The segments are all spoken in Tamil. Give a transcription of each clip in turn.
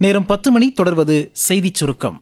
நேரம் பத்து மணி தொடர்வது செய்திச் சுருக்கம்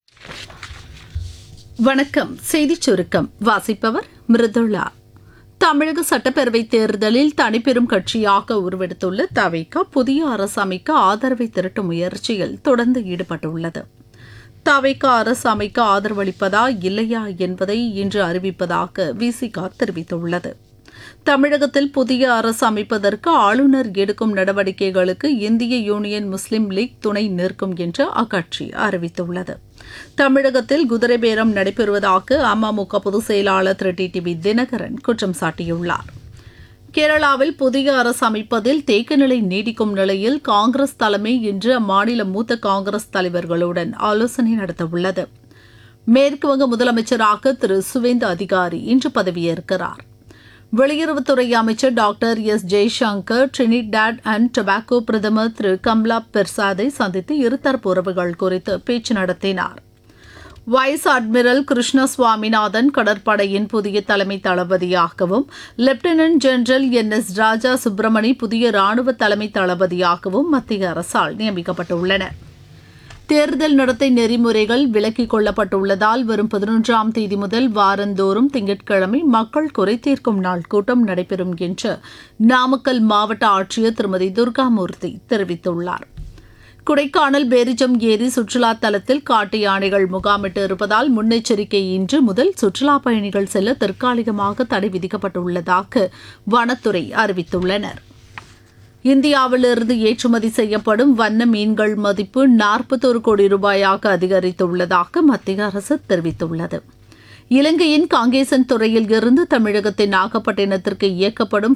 வணக்கம் செய்திச் சுருக்கம் வாசிப்பவர் மிருதுளா தமிழக சட்டப்பேரவை தேர்தலில் தனிப்பெரும் கட்சியாக உருவெடுத்துள்ள தவிக புதிய அரசு அமைக்க ஆதரவை திரட்டும் முயற்சியில் தொடர்ந்து ஈடுபட்டுள்ளது தவிக அரசு அமைக்க ஆதரவளிப்பதா இல்லையா என்பதை இன்று அறிவிப்பதாக விசிகா தெரிவித்துள்ளது தமிழகத்தில் புதிய அரசு அமைப்பதற்கு ஆளுநர் எடுக்கும் நடவடிக்கைகளுக்கு இந்திய யூனியன் முஸ்லீம் லீக் துணை நிற்கும் என்று அக்கட்சி அறிவித்துள்ளது தமிழகத்தில் குதிரை பேரம் நடைபெறுவதாக அமமுக பொதுச் செயலாளர் திரு டி டிவி தினகரன் குற்றம் சாட்டியுள்ளார் கேரளாவில் புதிய அரசு அமைப்பதில் தேக்க நிலை நீடிக்கும் நிலையில் காங்கிரஸ் தலைமை இன்று அம்மாநில மூத்த காங்கிரஸ் தலைவர்களுடன் ஆலோசனை நடத்தவுள்ளது மேற்குவங்க முதலமைச்சராக திரு சுவேந்து அதிகாரி இன்று பதவியேற்கிறார் வெளியுறவுத்துறை அமைச்சர் doctor S Jaishankar Trinidad and Tobago பிரதமர் திரு கம்லா பெர்சாதை சந்தித்து இருதரப்பு உறவுகள் குறித்து பேச்சு நடத்தினார் வைஸ் அட்மிரல் கிருஷ்ண சுவாமிநாதன் கடற்படையின் புதிய தலைமை தளபதியாகவும் lieutenant general N S Raja Subramani புதிய ராணுவ தலைமை தளபதியாகவும் மத்திய அரசால் நியமிக்கப்பட்டுள்ளனர் தேர்தல் நடத்தை நெறிமுறைகள் விலக்கிக் கொள்ளப்பட்டுள்ளதால் வரும் பதினொன்றாம் தேதி முதல் வாரந்தோறும் திங்கட்கிழமை மக்கள் குறை தீர்க்கும் நாள் கூட்டம் நடைபெறும் என்று நாமக்கல் மாவட்ட ஆட்சியர் திருமதி துர்காமூர்த்தி தெரிவித்துள்ளார் குடைக்கானல் பேரிஜம் ஏரி சுற்றுலா தலத்தில் காட்டு யானைகள் முகாமிட்டு இருப்பதால் முன்னெச்சரிக்கை இன்று முதல் சுற்றுலா பயணிகள் செல்ல தற்காலிகமாக தடை விதிக்கப்பட்டுள்ளதாக வனத்துறை அறிவித்துள்ளனர் இந்தியாவிலிருந்து ஏற்றுமதி செய்யப்படும் வண்ண மீன்கள் மதிப்பு நாற்பத்தொரு கோடி ரூபாயாக அதிகரித்துள்ளதாக மத்திய அரசு தெரிவித்துள்ளது இலங்கையின் காங்கேசன் துறையில் இருந்து தமிழகத்தின் நாகப்பட்டினத்திற்கு இயக்கப்படும்